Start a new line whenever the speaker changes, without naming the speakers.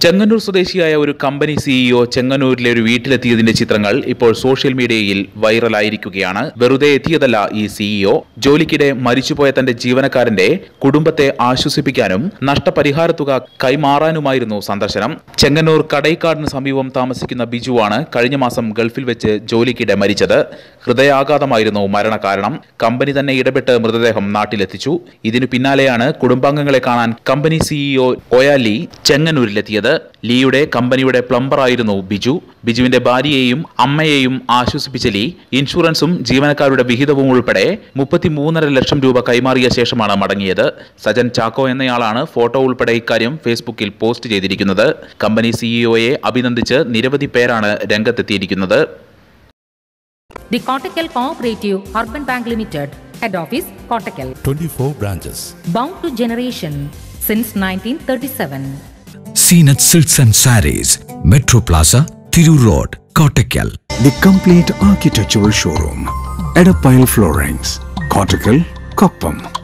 ചെങ്ങന്നൂർ സ്വദേശിയായ ഒരു company CEO ചെങ്ങന്നൂരിലെ ഒരു വീട്ടിലെത്തിയതിന്റെ ചിത്രങ്ങൾ ഇപ്പോൾ സോഷ്യൽ മീഡിയയിൽ വൈറലായിരിക്കുകയാണ് വെറുതെ എത്തിയതല്ല ഈ സിഇഒ ജോലിക്കിടെ മരിച്ചുപോയ തന്റെ ജീവനക്കാരന്റെ കുടുംബത്തെ ആശ്വസിപ്പിക്കാനും നഷ്ടപരിഹാര തുക കൈമാറാനുമായിരുന്നു സന്ദർശനം ചെങ്ങന്നൂർ കടൈക്കാടിന് സമീപം താമസിക്കുന്ന ബിജുവാണ് കഴിഞ്ഞ മാസം ഗൾഫിൽ വെച്ച് ജോലിക്കിടെ മരിച്ചത് ഹൃദയാഘാതമായിരുന്നു മരണകാരണം കമ്പനി തന്നെ ഇടപെട്ട് മൃതദേഹം നാട്ടിലെത്തിച്ചു ഇതിനു പിന്നാലെയാണ് കുടുംബാംഗങ്ങളെ കാണാൻ കമ്പനി സിഇഒ ഒയാലി ചെങ്ങന്നൂരിലെത്തിയത് ലീയുടെ കമ്പനിയുടെ പ്ലംബറായിരുന്നു ബിജു ബിജുവിന്റെ ഭാര്യയെയും അമ്മയെയും ആശ്വസിപ്പിച്ച ലീ ഇൻഷുറൻസും ജീവനക്കാരുടെ വിഹിതവും ഉൾപ്പെടെ മുപ്പത്തിമൂന്നര ലക്ഷം രൂപ കൈമാറിയ ശേഷമാണ് മടങ്ങിയത് സജൻ ചാക്കോ എന്നയാളാണ് ഫോട്ടോ ഉൾപ്പെടെ ഇക്കാര്യം ഫേസ്ബുക്കിൽ പോസ്റ്റ് ചെയ്തിരിക്കുന്നത് കമ്പനി സിഇഒയെ അഭിനന്ദിച്ച് നിരവധി പേരാണ് രംഗത്തെത്തിയിരിക്കുന്നത്
The Kottakkal Cooperative Urban Bank Limited, Head Office, Kottakkal.
24 branches.
Bound to generation since 1937.
Seenath silks and sarees metro plaza Tirur road Kottakkal
The complete architectural showroom. Edapile Floorings. Cortical, Koppam.